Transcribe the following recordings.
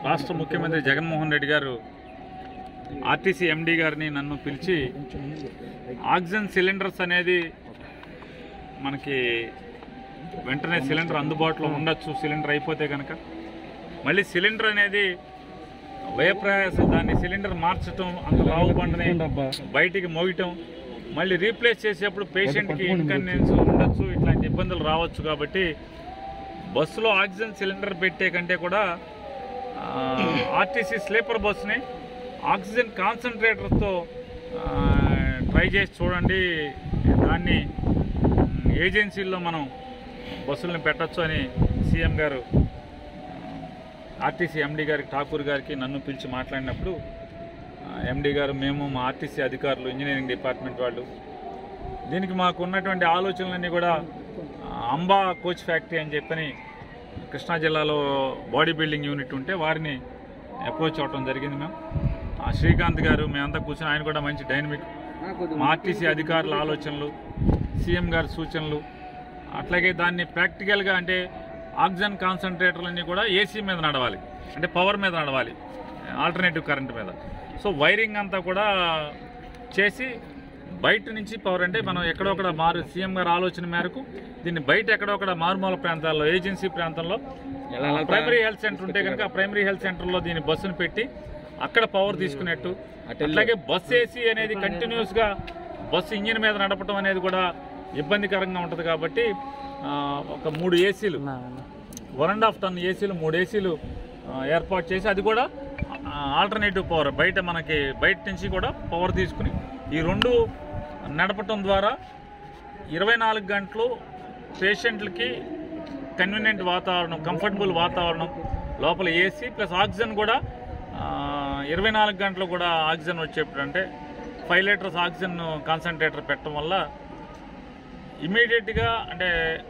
రాష్ట్ర ముఖ్యమంత్రి జగన్మోహన్ రెడ్డి గారు ఆర్టీసీ ఎండీ గారిని నన్ను పిలిచి ఆక్సిజన్ సిలిండర్స్ అనేది మనకి వెంటనే సిలిండర్ అందుబాటులో ఉండొచ్చు సిలిండర్ అయిపోతే కనుక మళ్ళీ సిలిండర్ అనేది వ్యయప్రయాసం దాన్ని సిలిండర్ మార్చటం అంత లావు బండని బయటికి మోయటం మళ్ళీ రీప్లేస్ చేసేప్పుడు పేషెంట్కి ఇన్కన్వీనియన్స్ ఉండొచ్చు ఇట్లాంటి ఇబ్బందులు రావచ్చు కాబట్టి బస్సులో ఆక్సిజన్ సిలిండర్ పెట్టే కంటే కూడా ఆర్టీసీ స్లీపర్ బస్సుని ఆక్సిజన్ కాన్సన్ట్రేటర్తో ట్రై చేసి చూడండి దాన్ని మ్, ఏజెన్సీల్లో మనం బస్సులను పెట్టచ్చు అని సీఎం గారు ఆర్టీసీ ఎండీ గారికి ఠాకూర్ గారికి నన్ను పిలిచి మాట్లాడినప్పుడు ఎండీ గారు మేము మా ఆర్టీసీ అధికారులు ఇంజనీరింగ్ డిపార్ట్మెంట్ వాళ్ళు దీనికి మాకు ఉన్నటువంటి ఆలోచనలన్నీ కూడా ఆ, అంబా కోచ్ ఫ్యాక్టరీ అని చెప్పని కృష్ణా జిల్లాలో బాడీ బిల్డింగ్ యూనిట్ ఉంటే వారిని అప్రోచ్ అవ్వటం జరిగింది మేము ఆ, శ్రీకాంత్ గారు మేమంతా కూర్చొని ఆయన కూడా మంచి డైనమిక్ మా ఆర్టీసీ అధికారుల ఆలోచనలు సీఎం గారి సూచనలు అట్లాగే దాన్ని ప్రాక్టికల్గా అంటే ఆక్సిజన్ కాన్సన్ట్రేటర్లన్నీ కూడా ఏసీ మీద నడవాలి అంటే పవర్ మీద నడవాలి ఆల్టర్నేటివ్ కరెంట్ మీద సో వైరింగ్ అంతా కూడా చేసి బయట నుంచి పవర్ అంటే మనం ఎక్కడొక్కడ మారు సీఎం గారి ఆలోచన మేరకు దీన్ని బయట ఎక్కడొక్కడ మారుమూల ప్రాంతాల్లో ఏజెన్సీ ప్రాంతంలో ప్రైమరీ హెల్త్ సెంటర్ ఉంటే కనుక ఆ ప్రైమరీ హెల్త్ సెంటర్లో దీన్ని బస్సును పెట్టి అక్కడ పవర్ తీసుకునేట్టు అట్లాగే బస్ ఏసీ అనేది కంటిన్యూస్గా బస్సు ఇంజిన్ మీద నడపడం అనేది కూడా ఇబ్బందికరంగా ఉంటుంది కాబట్టి ఆ, ఒక మూడు ఏసీలు వన్ అండ్ హాఫ్ టన్ ఏసీలు మూడు ఏసీలు ఆ, ఏర్పాటు చేసి అది కూడా ఆల్టర్నేటివ్ పవర్ బయట మనకి బయట నుంచి కూడా పవర్ తీసుకుని ఈ రెండు నడపటం ద్వారా ఇరవై నాలుగు గంటలు పేషెంట్లకి కన్వీనియంట్ వాతావరణం కంఫర్టబుల్ వాతావరణం లోపల ఏసీ ప్లస్ ఆక్సిజన్ కూడా ఇరవై నాలుగు గంటలు కూడా ఆక్సిజన్ వచ్చేప్పుడు అంటే ఫైవ్ లీటర్స్ ఆక్సిజన్ కాన్సన్ట్రేటర్ పెట్టడం వల్ల ఇమీడియట్గా అంటే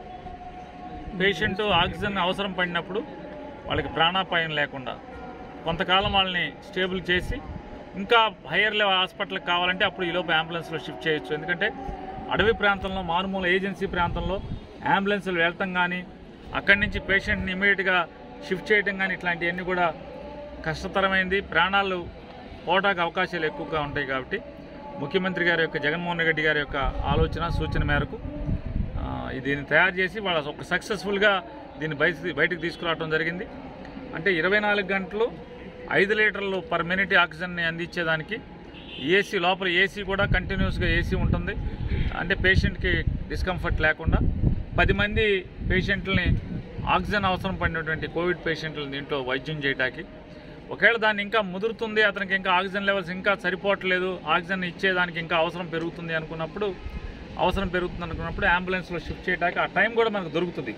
పేషెంట్ ఆక్సిజన్ అవసరం పడినప్పుడు వాళ్ళకి ప్రాణాపాయం లేకుండా కొంతకాలం వాళ్ళని స్టేబుల్ చేసి ఇంకా హయ్యర్ లెవెల్ హాస్పిటల్కి కావాలంటే అప్పుడు ఈలోపు అంబులెన్స్లో షిఫ్ట్ చేయొచ్చు ఎందుకంటే అడవి ప్రాంతంలో మారుమూల ఏజెన్సీ ప్రాంతంలో అంబులెన్సులు వెళ్ళటం కానీ అక్కడి నుంచి పేషెంట్ని ఇమీడియట్గా షిఫ్ట్ చేయడం కానీ ఇట్లాంటివన్నీ కూడా కష్టతరమైంది ప్రాణాలు పోవడానికి అవకాశాలు ఎక్కువగా ఉంటాయి కాబట్టి ముఖ్యమంత్రి గారి యొక్క జగన్మోహన్ రెడ్డి గారి యొక్క ఆలోచన సూచన మేరకు ఆ, దీన్ని తయారు చేసి వాళ్ళ ఒక సక్సెస్ఫుల్గా దీన్ని బయట బయటకు తీసుకురావడం జరిగింది అంటే ఇరవై నాలుగు గంటలు ఐదు లీటర్లు పర్ మినిట్ ఆక్సిజన్ని అందించేదానికి ఏసీ లోపల ఏసీ కూడా కంటిన్యూస్గా ఏసీ ఉంటుంది అంటే పేషెంట్కి డిస్కంఫర్ట్ లేకుండా పది మంది పేషెంట్లని ఆక్సిజన్ అవసరం పడినటువంటి కోవిడ్ పేషెంట్లను దీంట్లో వైద్యం చేయడానికి ఒకవేళ దాన్ని ఇంకా ముదురుతుంది అతనికి ఇంకా ఆక్సిజన్ లెవెల్స్ ఇంకా సరిపోవట్లేదు ఆక్సిజన్ ఇచ్చేదానికి ఇంకా అవసరం పెరుగుతుంది అనుకున్నప్పుడు అవసరం పెరుగుతుంది అనుకున్నప్పుడు అంబులెన్స్లో షిఫ్ట్ చేయడానికి ఆ టైం కూడా మనకు దొరుకుతుంది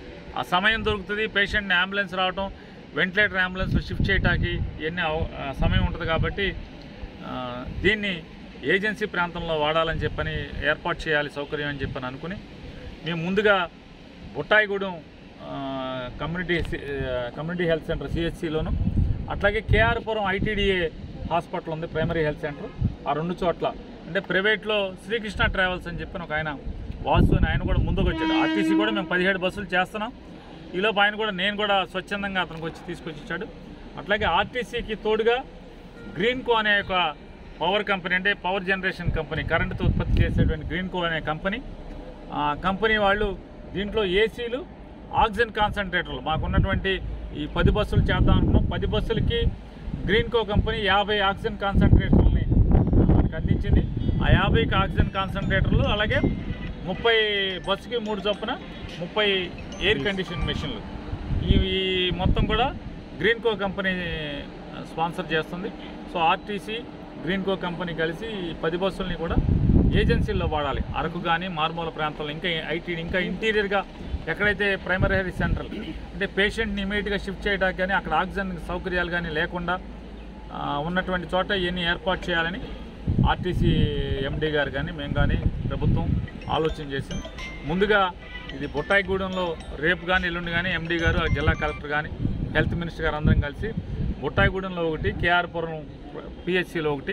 ఆ సమయం దొరుకుతుంది పేషెంట్ని అంబులెన్స్ రావటం వెంటిలేటర్ అంబులెన్స్లో షిఫ్ట్ చేయడానికి ఇవన్నీ అవ- ఆ సమయం ఉంటుంది కాబట్టి ఆ, దీన్ని ఏజెన్సీ ప్రాంతంలో వాడాలని చెప్పని ఏర్పాటు చేయాలి సౌకర్యం అని చెప్పని అనుకుని మేము ముందుగా బుట్టాయిగూడెం ఆ, కమ్యూనిటీ సి- ఆ, కమ్యూనిటీ హెల్త్ సెంటర్ సిహెచ్సిలోను అట్లాగే కేఆర్పురం ఐటీడీఏ హాస్పిటల్ ఉంది ప్రైమరీ హెల్త్ సెంటర్ ఆ రెండు చోట్ల అంటే ప్రైవేట్లో శ్రీకృష్ణ ట్రావెల్స్ అని చెప్పిన ఒక ఆయన వాసు అని ఆయన కూడా ముందుకు వచ్చాడు ఆర్టీసీ కూడా మేము పదిహేడు బస్సులు చేస్తున్నాం ఈలోపు ఆయన కూడా నేను కూడా స్వచ్ఛందంగా అతనికి వచ్చి తీసుకొచ్చి ఇచ్చాడు అట్లాగే ఆర్టీసీకి తోడుగా గ్రీన్ కో అనే ఒక పవర్ కంపెనీ అంటే పవర్ జనరేషన్ కంపెనీ కరెంటుతో ఉత్పత్తి చేసేటువంటి గ్రీన్ కో అనే కంపెనీ ఆ కంపెనీ వాళ్ళు దీంట్లో ఏసీలు ఆక్సిజన్ కాన్సన్ట్రేటర్లు మాకున్నటువంటి ఈ పది బస్సులు చేద్దాం అనుకున్నాం పది బస్సులకి గ్రీన్ కో కంపెనీ యాభై ఆక్సిజన్ కాన్సన్ట్రేటర్లని మనకు అందించింది ఆ యాభైకి ఆక్సిజన్ కాన్సన్ట్రేటర్లు అలాగే ముప్పై బస్సుకి మూడు చొప్పున ముప్పై ఎయిర్ కండిషన్ మెషిన్లు ఈ ఈ మొత్తం కూడా గ్రీన్ కో కంపెనీ స్పాన్సర్ చేస్తుంది so RTC green co company కలిసి ఈ పది బస్సుల్ని కూడా ఏజెన్సీల్లో వాడాలి అరకు కానీ మారుమూల ప్రాంతాల్లో ఇంకా ఐటీ ఇంకా ఇంటీరియర్గా ఎక్కడైతే ప్రైమరీ హెల్త్ సెంటర్ అంటే పేషెంట్ని ఇమీడియట్గా షిఫ్ట్ చేయడానికి కానీ అక్కడ ఆక్సిజన్ సౌకర్యాలు కానీ లేకుండా ఆ, ఉన్నటువంటి చోట ఇవన్నీ ఏర్పాటు చేయాలని ఆర్టీసీ ఎండీ గారు కానీ మేము కానీ ప్రభుత్వం ఆలోచన చేసింది ముందుగా ఇది బుట్టాయిగూడెంలో రేపు కానీ ఎల్లుండి కానీ ఎండీ గారు ఆ జిల్లా కలెక్టర్ కానీ హెల్త్ మినిస్టర్ గారు అందరం కలిసి బుట్టాయిగూడెంలో ఒకటి కేఆర్పురం పిహెచ్సిలో ఒకటి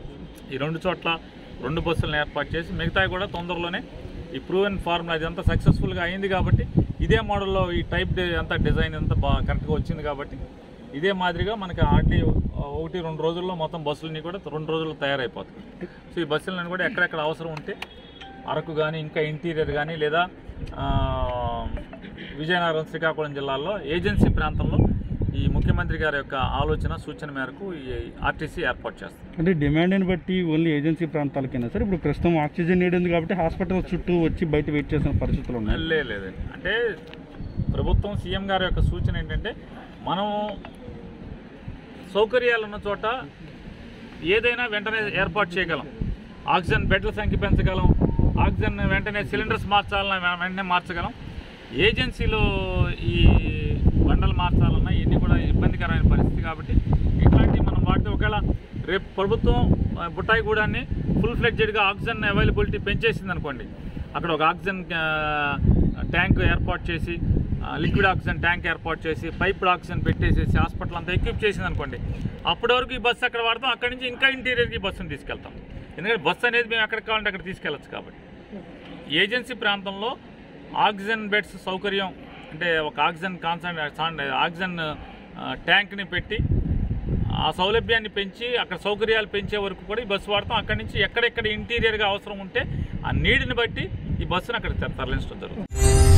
ఈ రెండు చోట్ల రెండు బస్సులను ఏర్పాటు చేసి మిగతావి కూడా తొందరలోనే ఈ ప్రూవెన్ ఫార్ములా ఇదంతా సక్సెస్ఫుల్గా అయింది కాబట్టి ఇదే మోడల్లో ఈ టైప్ డి- అంతా డిజైన్ అంతా బాగా కరెక్ట్గా వచ్చింది కాబట్టి ఇదే మాదిరిగా మనకి ఆర్డీ ఒకటి రెండు రోజుల్లో మొత్తం బస్సులన్నీ కూడా రెండు రోజుల్లో తయారైపోతాయి సో ఈ బస్సులను కూడా ఎక్కడెక్కడ అవసరం ఉంటే అరకు కానీ ఇంకా ఇంటీరియర్ కానీ లేదా ఆ, విజయనగరం శ్రీకాకుళం జిల్లాల్లో ఏజెన్సీ ప్రాంతంలో ఈ ముఖ్యమంత్రి గారి యొక్క ఆలోచన సూచన మేరకు ఈ ఆర్టీసీ ఏర్పాటు చేస్తుంది అంటే డిమాండ్ని బట్టి ఓన్లీ ఏజెన్సీ ప్రాంతాలకైనా సార్ ఇప్పుడు ప్రస్తుతం ఆక్సిజన్ నీడ్ ఉంది కాబట్టి హాస్పిటల్ చుట్టూ వచ్చి బయట వెయిట్ చేసిన పరిస్థితులు ఉన్నాయి లే- లేదండి అంటే ప్రభుత్వం సీఎం గారి యొక్క సూచన ఏంటంటే మనం సౌకర్యాలు ఉన్న చోట ఏదైనా వెంటనే ఏర్పాటు చేయగలం ఆక్సిజన్ బెడ్ల సంఖ్య పెంచగలం ఆక్సిజన్ వెంటనే సిలిండర్స్ మార్చాలన్నా వె- వెంటనే మార్చగలం ఏజెన్సీలో ఈ బండలు మార్చాలన్నా ఇవన్నీ కూడా ఇబ్బందికరమైన పరిస్థితి కాబట్టి ఇట్లాంటివి మనం వాడితే ఒకవేళ రేపు ప్రభుత్వం ఆ, బుట్టాయిగూడాన్ని ఫుల్ ఫ్లెడ్జెడ్గా ఆక్సిజన్ అవైలబిలిటీ పెంచేసింది అనుకోండి అక్కడ ఒక ఆక్సిజన్ ఆ, ట్యాంక్ ఏర్పాటు చేసి ఆ, లిక్విడ్ ఆక్సిజన్ ట్యాంక్ ఏర్పాటు చేసి పైప్డ్ ఆక్సిజన్ పెట్టేసేసి హాస్పిటల్ అంతా ఎక్విప్ చేసింది అనుకోండి అప్పటి వరకు ఈ బస్సు అక్కడ వాడతాం అక్కడి నుంచి ఇంకా ఇంటీరియర్కి బస్సును తీసుకెళ్తాం ఎందుకంటే బస్సు అనేది మేము ఎక్కడికి కావాలంటే అక్కడ తీసుకెళ్ళచ్చు కాబట్టి ఏజెన్సీ ప్రాంతంలో ఆక్సిజన్ బెడ్స్ సౌకర్యం అంటే ఒక ఆక్సిజన్ కాన్సన్ ఆక్సిజన్ ఆ, ట్యాంక్ని పెట్టి ఆ సౌలభ్యాన్ని పెంచి అక్కడ సౌకర్యాలు పెంచే వరకు కూడా ఈ బస్సు వాడతాం అక్కడి నుంచి ఎక్కడెక్కడ ఇంటీరియర్గా అవసరం ఉంటే ఆ నీటిని బట్టి ఈ బస్సును అక్కడ తరలించడం జరుగుతుంది